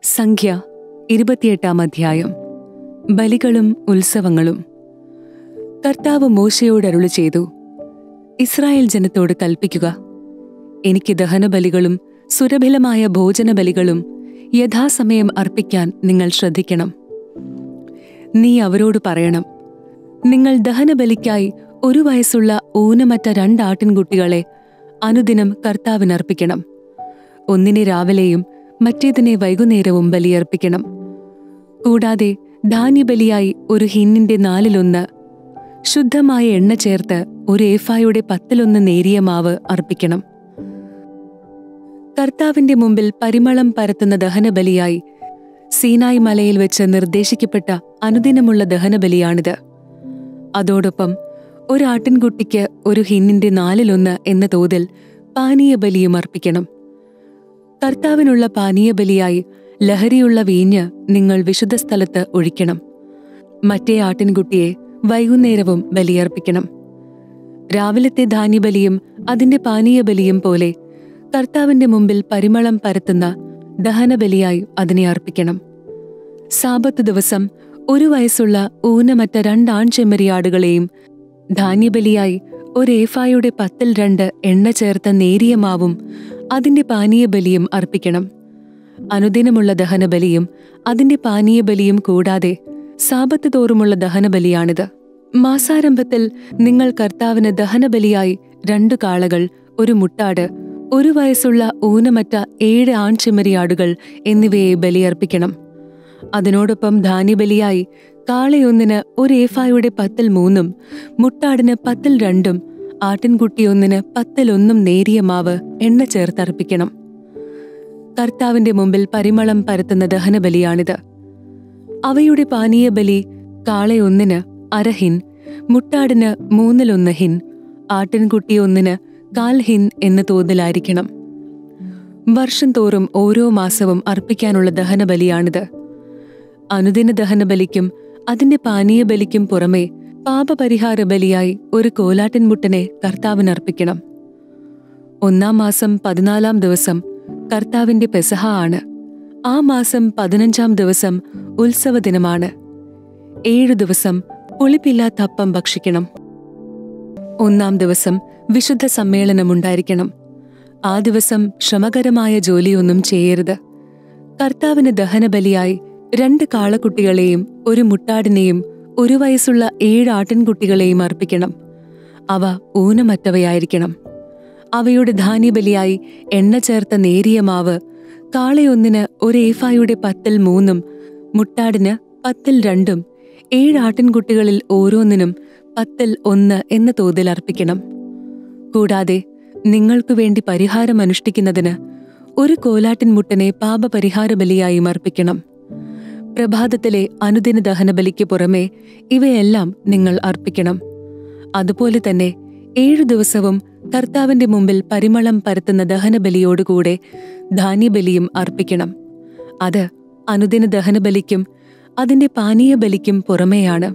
സംഖ്യ ഇരുപത്തിയെട്ടാം അധ്യായം ബലികളും ഉത്സവങ്ങളും കർത്താവ് മോശയോട് അരുളി ചെയ്തു ഇസ്രായേൽ ജനത്തോട് കൽപ്പിക്കുക എനിക്ക് ദഹനബലികളും സുരഭിലമായ ഭോജനബലികളും യഥാസമയം അർപ്പിക്കാൻ നിങ്ങൾ ശ്രദ്ധിക്കണം നീ അവരോട് പറയണം നിങ്ങൾ ദഹനബലിക്കായി ഒരു വയസ്സുള്ള ഊനമറ്റ രണ്ട് ആട്ടിൻകുട്ടികളെ അനുദിനം കർത്താവിനർപ്പിക്കണം ഒന്നിനെ രാവിലെയും മറ്റേതിനെ വൈകുന്നേരവും ബലിയർപ്പിക്കണം കൂടാതെ ധാന്യബലിയായി ഒരു ഹിന്നിന്റെ നാലിലൊന്ന് ശുദ്ധമായ എണ്ണ ചേർത്ത് ഒരു ഏഫായുടെ പത്തിലൊന്ന് നേരിയ മാവ് അർപ്പിക്കണം കർത്താവിന്റെ മുമ്പിൽ പരിമളം പരത്തുന്ന ദഹനബലിയായി സീനായ് മലയിൽ വെച്ച് നിർദ്ദേശിക്കപ്പെട്ട അനുദിനമുള്ള ദഹനബലിയാണിത് അതോടൊപ്പം ഒരു ആട്ടിൻകുട്ടിക്ക് ഒരു ഹിന്നിന്റെ നാലിലൊന്ന് എന്ന തോതിൽ പാനീയബലിയും അർപ്പിക്കണം കർത്താവിനുള്ള പാനീയബലിയായി ലഹരിയുള്ള വീഞ്ഞ് നിങ്ങൾ വിശുദ്ധ സ്ഥലത്ത് ഒഴിക്കണം മറ്റേ ആട്ടിൻകുട്ടിയെ വൈകുന്നേരവും ബലിയർപ്പിക്കണം രാവിലത്തെ ധാന്യബലിയും അതിന്റെ പാനീയബലിയും പോലെ കർത്താവിന്റെ മുമ്പിൽ പരിമളം പരത്തുന്ന ദഹനബലിയായി അതിനെ അർപ്പിക്കണം സാപത്ത് ദിവസം ഒരു വയസ്സുള്ള ഊനമറ്റ രണ്ട് ആൺചെമ്മരിയാടുകളെയും ധാന്യബലിയായി ഒരു ഏഫായുടെ പത്തിൽ രണ്ട് എണ്ണ ചേർത്ത നേരിയ മാവും അതിന്റെ പാനീയബലിയും അർപ്പിക്കണം അനുദിനമുള്ള ദഹനബലിയും അതിന്റെ പാനീയബലിയും കൂടാതെ സാപത്ത് തോറുമുള്ള ദഹനബലിയാണിത് മാസാരംഭത്തിൽ നിങ്ങൾ കർത്താവിന് ദഹനബലിയായി രണ്ടു കാളകൾ ഒരു മുട്ടാട് ഒരു വയസ്സുള്ള ഊനമറ്റ ഏഴ് ആൺചെമ്മരിയാടുകൾ എന്നിവയെ ബലിയർപ്പിക്കണം അതിനോടൊപ്പം ധാന്യബലിയായി കാളയൊന്നിന് ഒരു ഏഫായുടെ പത്തിൽ മൂന്നും മുട്ടാടിന് പത്തിൽ രണ്ടും ആട്ടിൻകുട്ടിയൊന്നിന് പത്തിലൊന്നും നേരിയ മാവ് എണ്ണ ചേർത്തർപ്പിക്കണം കർത്താവിന്റെ മുമ്പിൽ പരിമളം പരത്തുന്ന ദഹനബലിയാണിത് അവയുടെ പാനീയബലി കാളയൊന്നിന് അരഹിൻ മുട്ടാടിന് മൂന്നിലൊന്ന് ഹിൻ ആട്ടിൻകുട്ടി ഒന്നിന് കാൽ ഹിൻ എന്ന തോതിലായിരിക്കണം വർഷം തോറും ഓരോ മാസവും അർപ്പിക്കാനുള്ള ദഹനബലിയാണിത് അനുദിന ദഹനബലിക്കും അതിന്റെ പാനീയബലിക്കും പുറമെ പാപപരിഹാര ബലിയായി ഒരു കോലാട്ടിൻമുട്ടനെ കർത്താവിനർപ്പിക്കണം ഒന്നാം മാസം പതിനാലാം ദിവസം കർത്താവിന്റെ പെസഹ ആണ് ആ മാസം പതിനഞ്ചാം ദിവസം ഉത്സവ ദിനമാണ് ഏഴു ദിവസം പുളിപ്പില്ലാത്ത അപ്പം ഭക്ഷിക്കണം ഒന്നാം ദിവസം വിശുദ്ധ സമ്മേളനമുണ്ടായിരിക്കണം ആ ദിവസം ശ്രമകരമായ ജോലിയൊന്നും ചെയ്യരുത് കർത്താവിന് ദഹനബലിയായി രണ്ട് കാളക്കുട്ടികളെയും ഒരു മുട്ടാടിനെയും ഒരു വയസ്സുള്ള ഏഴ് ആട്ടിൻകുട്ടികളെയും അർപ്പിക്കണം അവ ഊനമറ്റവയായിരിക്കണം അവയുടെ ധാന്യബലിയായി എണ്ണ ചേർത്ത നേരിയ മാവ് കാളയൊന്നിന് ഒരു ഏഫായുടെ പത്തിൽ മൂന്നും മുട്ടാടിന് പത്തിൽ രണ്ടും ഏഴ് ആട്ടിൻകുട്ടികളിൽ ഓരോന്നിനും പത്തിൽ ഒന്ന് എന്ന തോതിൽ അർപ്പിക്കണം കൂടാതെ നിങ്ങൾക്കു വേണ്ടി പരിഹാരം അനുഷ്ഠിക്കുന്നതിന് ഒരു കോലാട്ടിൻമുട്ടനെ പാപപരിഹാര ബലിയായും അർപ്പിക്കണം പ്രഭാതത്തിലെ അനുദിന ദഹനബലിക്ക് പുറമെ ഇവയെല്ലാം നിങ്ങൾ അർപ്പിക്കണം അതുപോലെ തന്നെ ഏഴു ദിവസവും കർത്താവിന്റെ മുമ്പിൽ പരിമളം പരത്തുന്ന ദഹനബലിയോടുകൂടെ ധാന്യബലിയും അർപ്പിക്കണം അത് അനുദിന ദഹനബലിക്കും അതിന്റെ പാനീയ ബലിക്കും പുറമെയാണ്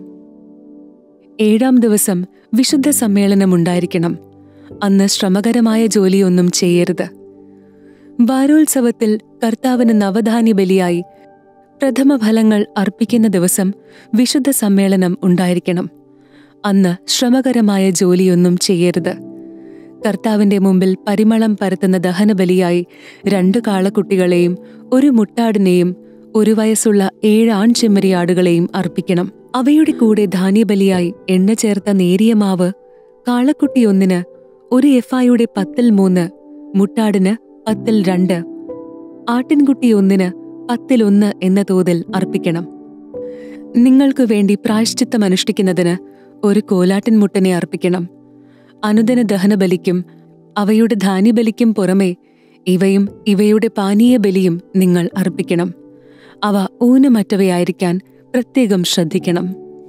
ഏഴാം ദിവസം വിശുദ്ധ സമ്മേളനമുണ്ടായിരിക്കണം അന്ന് ശ്രമകരമായ ജോലിയൊന്നും ചെയ്യരുത് വാരോത്സവത്തിൽ കർത്താവിന് നവധാന്യ ബലിയായി പ്രഥമ ഫലങ്ങൾ അർപ്പിക്കുന്ന ദിവസം വിശുദ്ധ സമ്മേളനം ഉണ്ടായിരിക്കണം അന്ന് ശ്രമകരമായ ജോലിയൊന്നും ചെയ്യരുത് കർത്താവിന്റെ മുമ്പിൽ പരിമളം പരത്തുന്ന ദഹനബലിയായി രണ്ട് കാളക്കുട്ടികളെയും ഒരു മുട്ടാടിനെയും ഒരു വയസ്സുള്ള ഏഴ് ആൺചെമ്മരിയാടുകളെയും അർപ്പിക്കണം അവയുടെ കൂടെ ധാന്യബലിയായി എണ്ണ ചേർത്ത നേരിയ മാവ് കാളക്കുട്ടിയൊന്നിന് ഒരു എഫായുടെ പത്തിൽ മൂന്ന് മുട്ടാടിന് പത്തിൽ രണ്ട് ആട്ടിൻകുട്ടി ഒന്നിന് പത്തിലൊന്ന് എന്ന തോതിൽ അർപ്പിക്കണം നിങ്ങൾക്കു വേണ്ടി പ്രായശ്ചിത്തം അനുഷ്ഠിക്കുന്നതിന് ഒരു കോലാട്ടിൻമുട്ടനെ അർപ്പിക്കണം അനുദിന ദഹനബലിക്കും അവയുടെ ധാന്യബലിക്കും പുറമെ ഇവയും ഇവയുടെ പാനീയ ബലിയും നിങ്ങൾ അർപ്പിക്കണം അവ ഊനമറ്റവയായിരിക്കാൻ പ്രത്യേകം ശ്രദ്ധിക്കണം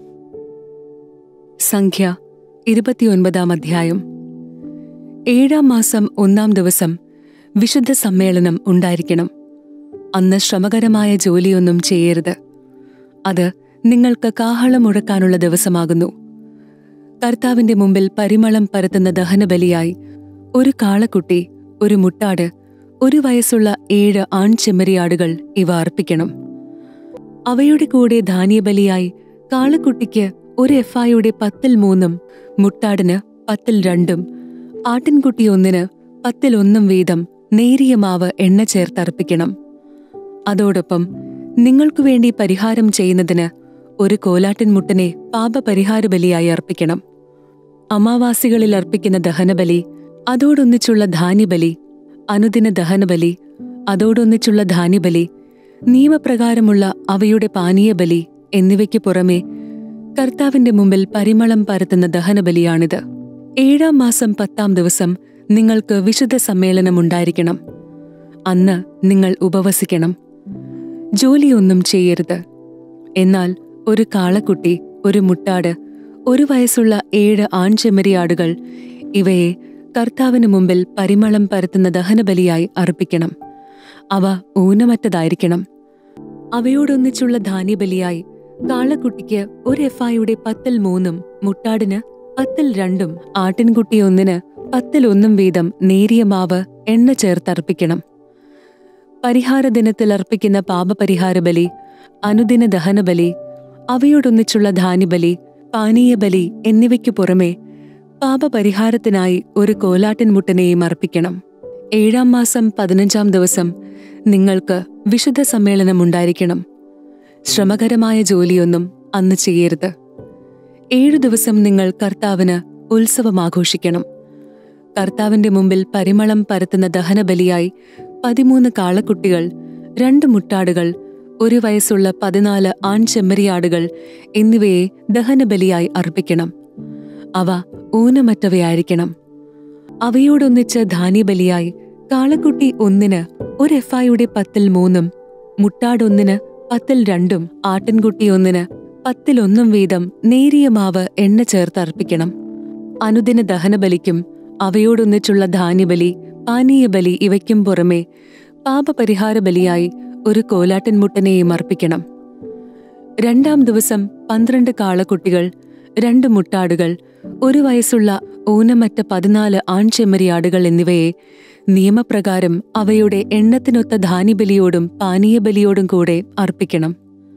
സംഖ്യ ഇരുപത്തിയൊൻപതാം അധ്യായം ഏഴാം മാസം ഒന്നാം ദിവസം വിശുദ്ധ സമ്മേളനം ഉണ്ടായിരിക്കണം അന്ന് ശ്രമകരമായ ജോലിയൊന്നും ചെയ്യരുത് അത് നിങ്ങൾക്ക് കാഹളം മുഴക്കാനുള്ള ദിവസമാകുന്നു കർത്താവിന്റെ മുമ്പിൽ പരിമളം പരത്തുന്ന ദഹനബലിയായി ഒരു കാളക്കുട്ടി ഒരു മുട്ടാട് ഒരു വയസ്സുള്ള ഏഴ് ആൺചെമ്മരിയാടുകൾ ഇവ അർപ്പിക്കണം അവയുടെ കൂടെ ധാന്യബലിയായി കാളക്കുട്ടിക്ക് ഒരു എഫായുടെ പത്തിൽ മൂന്നും മുട്ടാടിന് പത്തിൽ രണ്ടും ആട്ടിൻകുട്ടി ഒന്നിന് പത്തിൽ ഒന്നും വീതം നേരിയ മാവ് എണ്ണ ചേർത്തർപ്പിക്കണം അതോടൊപ്പം നിങ്ങൾക്കു വേണ്ടി പരിഹാരം ചെയ്യുന്നതിന് ഒരു കോലാട്ടിൻമുട്ടനെ പാപപരിഹാര ബലിയായി അർപ്പിക്കണം അമാവാസികളിൽ അർപ്പിക്കുന്ന ദഹനബലി അതോടൊന്നിച്ചുള്ള ധാന്യബലി അനുദിന ദഹനബലി അതോടൊന്നിച്ചുള്ള ധാന്യബലി നിയമപ്രകാരമുള്ള അവയുടെ പാനീയബലി എന്നിവയ്ക്ക് പുറമെ കർത്താവിന്റെ മുമ്പിൽ പരിമളം പരത്തുന്ന ദഹനബലിയാണിത് ഏഴാം മാസം പത്താം ദിവസം നിങ്ങൾക്ക് വിശുദ്ധ സമ്മേളനമുണ്ടായിരിക്കണം അന്ന് നിങ്ങൾ ഉപവസിക്കണം ജോലിയൊന്നും ചെയ്യരുത് എന്നാൽ ഒരു കാളക്കുട്ടി ഒരു മുട്ടാട് ഒരു വയസ്സുള്ള ഏഴ് ആൺചെമ്മരിയാടുകൾ ഇവയെ കർത്താവിന് മുമ്പിൽ പരിമളം പരത്തുന്ന ദഹനബലിയായി അർപ്പിക്കണം അവ ഊനമറ്റതായിരിക്കണം അവയോടൊന്നിച്ചുള്ള ധാന്യബലിയായി കാളക്കുട്ടിക്ക് ഒരു എഫായുടെ പത്തിൽ മൂന്നും മുട്ടാടിന് പത്തിൽ രണ്ടും ആട്ടിൻകുട്ടി ഒന്നിന് പത്തിൽ ഒന്നും വീതം നേരിയ മാവ് എണ്ണ ചേർത്തർപ്പിക്കണം പരിഹാര ദിനത്തിൽ അർപ്പിക്കുന്ന പാപപരിഹാര ബലി അനുദിന ദഹനബലി അവയോടൊന്നിച്ചുള്ള ധാന്യബലി പാനീയബലി എന്നിവയ്ക്കു പുറമെ പാപപരിഹാരത്തിനായി ഒരു കോലാട്ടിൻമുട്ടനെയും അർപ്പിക്കണം ഏഴാം മാസം പതിനഞ്ചാം ദിവസം നിങ്ങൾക്ക് വിശുദ്ധ സമ്മേളനം ഉണ്ടായിരിക്കണം ശ്രമകരമായ ജോലിയൊന്നും അന്ന് ചെയ്യരുത് ഏഴു ദിവസം നിങ്ങൾ കർത്താവിന് ഉത്സവം ആഘോഷിക്കണം കർത്താവിന്റെ മുമ്പിൽ പരിമളം പരത്തുന്ന ദഹനബലിയായി പതിമൂന്ന് കാളക്കുട്ടികൾ രണ്ട് മുട്ടാടുകൾ ഒരു വയസ്സുള്ള പതിനാല് ആൺചെമ്മരിയാടുകൾ എന്നിവയെ ദഹനബലിയായി അർപ്പിക്കണം അവ ഊനമറ്റവയായിരിക്കണം അവയോടൊന്നിച്ച് ധാന്യബലിയായി കാളക്കുട്ടി ഒന്നിന് ഒരു എഫായുടെ പത്തിൽ മൂന്നും മുട്ടാടൊന്നിന് പത്തിൽ രണ്ടും ആട്ടിൻകുട്ടി ഒന്നിന് പത്തിലൊന്നും വീതം നേരിയ മാവ് എണ്ണ ചേർത്ത് അർപ്പിക്കണം അനുദിന ദഹനബലിക്കും അവയോടൊന്നിച്ചുള്ള ധാന്യബലി പാനീയബലി ഇവയ്ക്കും പുറമെ പാപപരിഹാര ബലിയായി ഒരു കോലാട്ടിൻമുട്ടനെയും അർപ്പിക്കണം രണ്ടാം ദിവസം പന്ത്രണ്ട് കാളക്കുട്ടികൾ രണ്ട് മുട്ടാടുകൾ ഒരു വയസ്സുള്ള ഊനമറ്റ പതിനാല് ആൺചെമ്മരിയാടുകൾ എന്നിവയെ നിയമപ്രകാരം അവയുടെ എണ്ണത്തിനൊത്ത ധാന്യബലിയോടും പാനീയബലിയോടും കൂടെ അർപ്പിക്കണം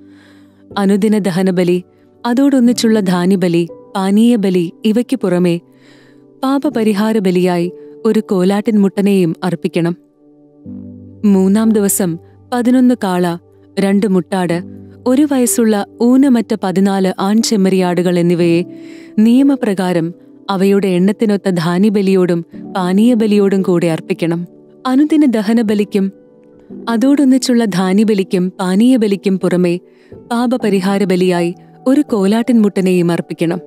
അനുദിന ദഹനബലി അതോടൊന്നിച്ചുള്ള ധാന്യബലി പാനീയബലി ഇവയ്ക്കു പുറമെ പാപപരിഹാര ബലിയായി ഒരു കോലാട്ടിൻമുട്ടനെയും അർപ്പിക്കണം മൂന്നാം ദിവസം പതിനൊന്ന് കാള രണ്ട് മുട്ടാട് ഒരു വയസ്സുള്ള ഊനമറ്റ പതിനാല് ആൺചെമ്മരിയാടുകൾ എന്നിവയെ നിയമപ്രകാരം അവയുടെ എണ്ണത്തിനൊത്ത ധാന്യബലിയോടും പാനീയബലിയോടും കൂടെ അർപ്പിക്കണം അനുദിന ദഹനബലിക്കും അതോടൊന്നിച്ചുള്ള ധാന്യബലിക്കും പാനീയബലിക്കും പുറമെ പാപപരിഹാര ബലിയായി ഒരു കോലാട്ടിൻമുട്ടനെയും അർപ്പിക്കണം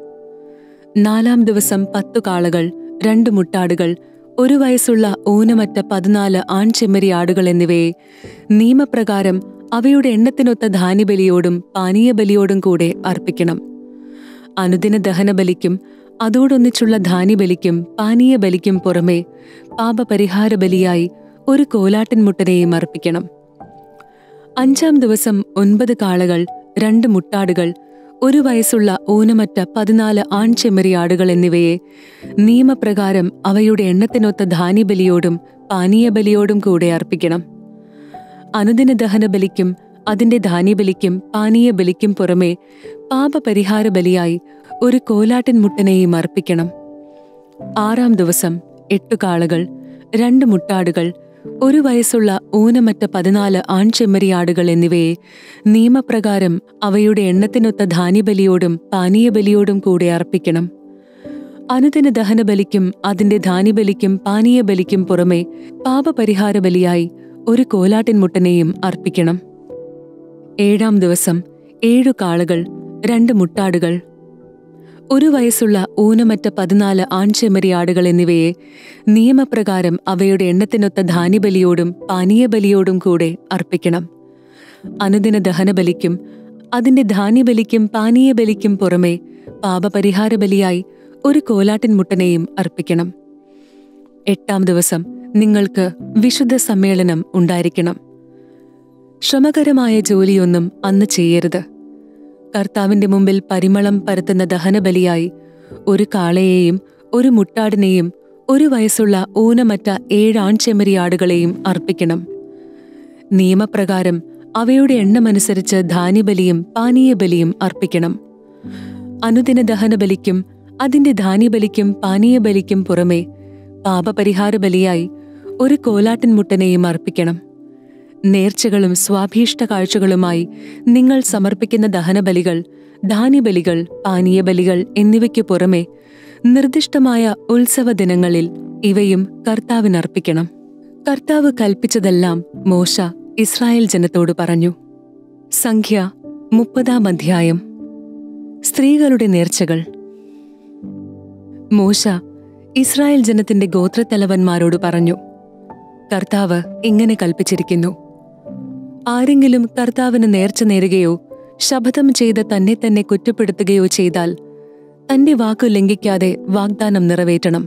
നാലാം ദിവസം പത്തു കാളകൾ രണ്ട് മുട്ടാടുകൾ ഒരു വയസ്സുള്ള ഊനമറ്റ പതിനാല് ആൺചെമ്മരി ആടുകൾ എന്നിവയെ നിയമപ്രകാരം അവയുടെ എണ്ണത്തിനൊത്ത ധാന്യബലിയോടും പാനീയബലിയോടും കൂടെ അർപ്പിക്കണം അനുദിന ദഹനബലിക്കും അതോടൊന്നിച്ചുള്ള ധാന്യബലിക്കും പാനീയബലിക്കും പുറമെ പാപപരിഹാര ബലിയായി ഒരു കോലാട്ടിൻമുട്ടനെയും അർപ്പിക്കണം അഞ്ചാം ദിവസം ഒൻപത് കാളകൾ രണ്ട് മുട്ടാടുകൾ ഒരു വയസ്സുള്ള ഊനമറ്റ പതിനാല് ആൺചെമ്മരിയാടുകൾ എന്നിവയെ നിയമപ്രകാരം അവയുടെ എണ്ണത്തിനൊത്ത ധാന്യബലിയോടും പാനീയബലിയോടും കൂടെ അർപ്പിക്കണം അനുദിന ദഹനബലിക്കും അതിന്റെ ധാന്യബലിക്കും പാനീയബലിക്കും പുറമെ പാപപരിഹാര ബലിയായി ഒരു കോലാട്ടിൻമുട്ടനെയും അർപ്പിക്കണം ആറാം ദിവസം എട്ടു കാളകൾ രണ്ട് മുട്ടാടുകൾ ഒരു വയസ്സുള്ള ഊനമറ്റ പതിനാല് ആൺചെമ്മരിയാടുകൾ എന്നിവയെ നിയമപ്രകാരം അവയുടെ എണ്ണത്തിനൊത്ത ധാന്യബലിയോടും പാനീയബലിയോടും കൂടെ അർപ്പിക്കണം അനുദിന ദഹനബലിക്കും അതിന്റെ ധാന്യബലിക്കും പാനീയബലിക്കും പുറമെ പാപപരിഹാര ബലിയായി ഒരു കോലാട്ടിൻമുട്ടനെയും അർപ്പിക്കണം ഏഴാം ദിവസം ഏഴു കാളകൾ രണ്ട് മുട്ടാടുകൾ ഒരു വയസ്സുള്ള ഊനമറ്റ പതിനാല് ആൺചെമ്മരിയാടുകൾ എന്നിവയെ നിയമപ്രകാരം അവയുടെ എണ്ണത്തിനൊത്ത ധാന്യബലിയോടും പാനീയബലിയോടും കൂടെ അർപ്പിക്കണം അനുദിന ദഹനബലിക്കും അതിന്റെ ധാന്യബലിക്കും പാനീയബലിക്കും പുറമെ പാപപരിഹാര ബലിയായി ഒരു കോലാട്ടിൻമുട്ടനെയും അർപ്പിക്കണം എട്ടാം ദിവസം നിങ്ങൾക്ക് വിശുദ്ധ സമ്മേളനം ഉണ്ടായിരിക്കണം ശ്രമകരമായ ജോലിയൊന്നും അന്ന് ചെയ്യരുത് കർത്താവിന്റെ മുമ്പിൽ പരിമളം പരത്തുന്ന ദഹനബലിയായി ഒരു കാളയെയും ഒരു മുട്ടാടിനെയും ഒരു വയസ്സുള്ള ഊനമറ്റ ഏഴ് ആൺചെമ്മരിയാടുകളെയും അർപ്പിക്കണം നിയമപ്രകാരം അവയുടെ എണ്ണമനുസരിച്ച് ധാന്യബലിയും പാനീയബലിയും അർപ്പിക്കണം അനുദിന ദഹനബലിക്കും അതിന്റെ ധാന്യബലിക്കും പാനീയബലിക്കും പുറമെ പാപപരിഹാര ബലിയായി ഒരു കോലാട്ടിൻ മുട്ടനെയും അർപ്പിക്കണം നേർച്ചകളും സ്വാഭീഷ്ട കാഴ്ചകളുമായി നിങ്ങൾ സമർപ്പിക്കുന്ന ദഹനബലികൾ ധാന്യബലികൾ പാനീയബലികൾ എന്നിവയ്ക്കു പുറമെ നിർദ്ദിഷ്ടമായ ഉത്സവ ദിനങ്ങളിൽ ഇവയും കർത്താവിനർപ്പിക്കണം കർത്താവ് കൽപ്പിച്ചതെല്ലാം മോശ ഇസ്രായേൽ ജനത്തോട് പറഞ്ഞു സംഖ്യ മുപ്പതാം അധ്യായം സ്ത്രീകളുടെ നേർച്ചകൾ മോശ ഇസ്രായേൽ ജനത്തിന്റെ ഗോത്രത്തലവന്മാരോട് പറഞ്ഞു കർത്താവ് ഇങ്ങനെ കൽപ്പിച്ചിരിക്കുന്നു ആരെങ്കിലും കർത്താവിന് നേർച്ച നേരുകയോ ശപഥം ചെയ്ത് തന്നെ തന്നെ കുറ്റപ്പെടുത്തുകയോ ചെയ്താൽ തന്റെ വാക്കു ലംഘിക്കാതെ വാഗ്ദാനം നിറവേറ്റണം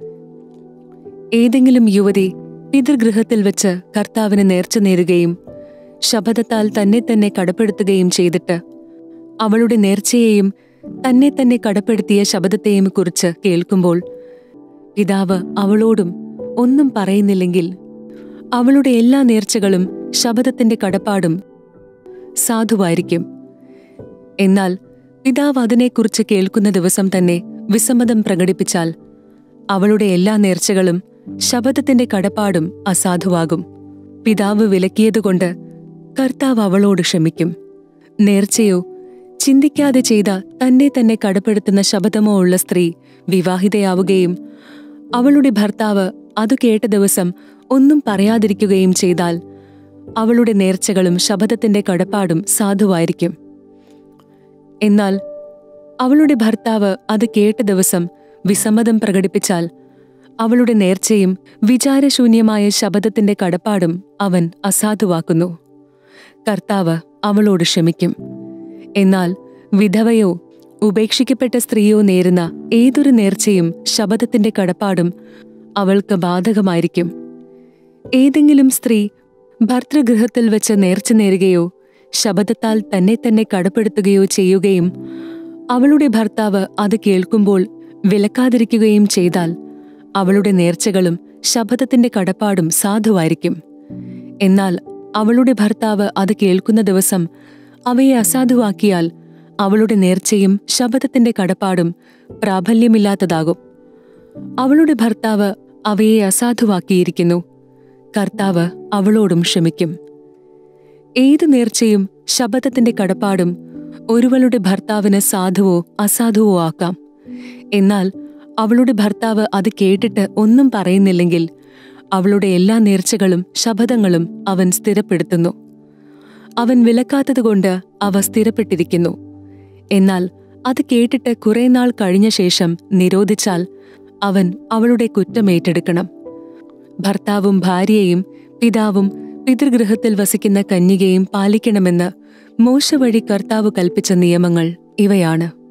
ഏതെങ്കിലും യുവതി പിതൃഗൃഹത്തിൽ വെച്ച് കർത്താവിന് നേർച്ച നേരുകയും ശപഥത്താൽ തന്നെ തന്നെ കടപ്പെടുത്തുകയും ചെയ്തിട്ട് അവളുടെ നേർച്ചയെയും തന്നെ തന്നെ കടപ്പെടുത്തിയ ശബദത്തെയും കുറിച്ച് കേൾക്കുമ്പോൾ പിതാവ് അവളോടും ഒന്നും പറയുന്നില്ലെങ്കിൽ അവളുടെ എല്ലാ നേർച്ചകളും ശബദത്തിന്റെ കടപ്പാടും സാധുവായിരിക്കും എന്നാൽ പിതാവ് അതിനെക്കുറിച്ച് കേൾക്കുന്ന ദിവസം തന്നെ വിസമ്മതം പ്രകടിപ്പിച്ചാൽ അവളുടെ എല്ലാ നേർച്ചകളും ശബദത്തിന്റെ കടപ്പാടും അസാധുവാകും പിതാവ് വിലക്കിയതുകൊണ്ട് കർത്താവ് അവളോട് ക്ഷമിക്കും നേർച്ചയോ ചിന്തിക്കാതെ ചെയ്ത തന്നെ തന്നെ കടപ്പെടുത്തുന്ന ശബദമോ ഉള്ള സ്ത്രീ വിവാഹിതയാവുകയും അവളുടെ ഭർത്താവ് അത് കേട്ട ദിവസം ഒന്നും പറയാതിരിക്കുകയും ചെയ്താൽ അവളുടെ നേർച്ചകളും ശബദത്തിന്റെ കടപ്പാടും സാധുവായിരിക്കും എന്നാൽ അവളുടെ ഭർത്താവ് അത് കേട്ട ദിവസം വിസമ്മതം പ്രകടിപ്പിച്ചാൽ അവളുടെ നേർച്ചയും വിചാരശൂന്യമായ ശബദത്തിന്റെ കടപ്പാടും അവൻ അസാധുവാക്കുന്നു കർത്താവ് അവളോട് ക്ഷമിക്കും എന്നാൽ വിധവയോ ഉപേക്ഷിക്കപ്പെട്ട സ്ത്രീയോ നേരുന്ന ഏതൊരു നേർച്ചയും ശബദത്തിന്റെ കടപ്പാടും അവൾക്ക് ബാധകമായിരിക്കും ഏതെങ്കിലും സ്ത്രീ ഭർതൃഗൃഹത്തിൽ വെച്ച് നേർച്ച നേരുകയോ ശബദത്താൽ തന്നെ തന്നെ കടപ്പെടുത്തുകയോ ചെയ്യുകയും അവളുടെ ഭർത്താവ് അത് കേൾക്കുമ്പോൾ വിലക്കാതിരിക്കുകയും ചെയ്താൽ അവളുടെ നേർച്ചകളും ശബദത്തിന്റെ കടപ്പാടും സാധുവായിരിക്കും എന്നാൽ അവളുടെ ഭർത്താവ് അത് കേൾക്കുന്ന ദിവസം അവയെ അസാധുവാക്കിയാൽ അവളുടെ നേർച്ചയും ശബദത്തിന്റെ കടപ്പാടും പ്രാബല്യമില്ലാത്തതാകും അവളുടെ ഭർത്താവ് അവയെ അസാധുവാക്കിയിരിക്കുന്നു കർത്താവ് അവളോടും ക്ഷമിക്കും ഏതു നേർച്ചയും ശബദത്തിന്റെ കടപ്പാടും ഒരുവളുടെ ഭർത്താവിന് സാധുവോ അസാധുവോ ആക്കാം എന്നാൽ അവളുടെ ഭർത്താവ് അത് കേട്ടിട്ട് ഒന്നും പറയുന്നില്ലെങ്കിൽ അവളുടെ എല്ലാ നേർച്ചകളും ശപഥങ്ങളും അവൻ സ്ഥിരപ്പെടുത്തുന്നു അവൻ വിലക്കാത്തതുകൊണ്ട് അവ സ്ഥിരപ്പെട്ടിരിക്കുന്നു എന്നാൽ അത് കേട്ടിട്ട് കുറെ നാൾ കഴിഞ്ഞ ശേഷം നിരോധിച്ചാൽ അവൻ അവളുടെ കുറ്റമേറ്റെടുക്കണം ഭർത്താവും ഭാര്യയും പിതാവും പിതൃഗൃഹത്തിൽ വസിക്കുന്ന കന്യകയും പാലിക്കണമെന്ന് മോശ വഴി കർത്താവ് കൽപ്പിച്ച നിയമങ്ങൾ ഇവയാണ്